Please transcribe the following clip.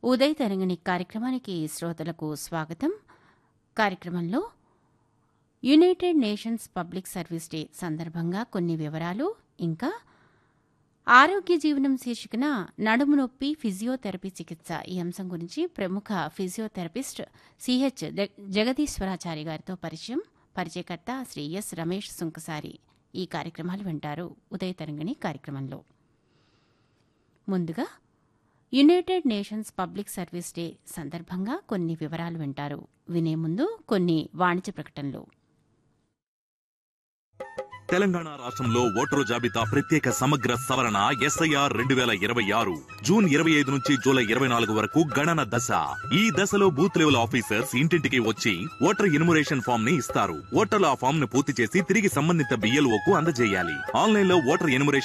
ఉదయ్ తరంగిణి కార్యక్రమానికి శ్రోతలకు స్వాగతం కార్యక్రమంలో United Nations public service day సందర్భంగా కొన్ని వివరాలు ఇంకా ఆరోగ్య జీవనం శీర్షికన నడుము నొప్పి ఫిజియోథెరపీ చికిత్స ఈ అంశం గురించి ప్రముఖ ఫిజియోథెరపిస్ట్ సిహెచ్ జగదీశ్వరాచారి గారితో పరిచయం పరిచయకర్త శ్రీ ఎస్ రమేష్ సుంకసారి ఈ కార్యక్రమాలు వింటారు ఉదయ తరంగిణి కార్యక్రమంలో ముందుగా United Nations public service day సందర్భంగా కొన్ని వివరాలు వింటారు వినే ముందు కొన్ని వాణిజ్య ప్రకటనలు తెలంగాణ రాష్ట్రంలో ఓటరు జాబితా ప్రత్యేక సమగ్ర సవరణ ఎస్ఐఆర్ రెండు వేల ఇరవై ఆరు జూన్ ఇరవై ఐదు నుంచి జూలై ఇరవై నాలుగు వరకు గణన దశ ఈ దశలో బూత్ లెవెల్ ఆఫీసర్స్ ఇంటింటికి వచ్చి ఓటర్ ఇన్మురేషన్ ఫామ్ ని ఇస్తారు ఓటర్లు ఆ ఫామ్ ను పూర్తి చేసి తిరిగి సంబంధిత బిఎల్ఓ కు అందజేయాలి ఆన్లైన్ లో ఓటర్ ఇన్మురేషన్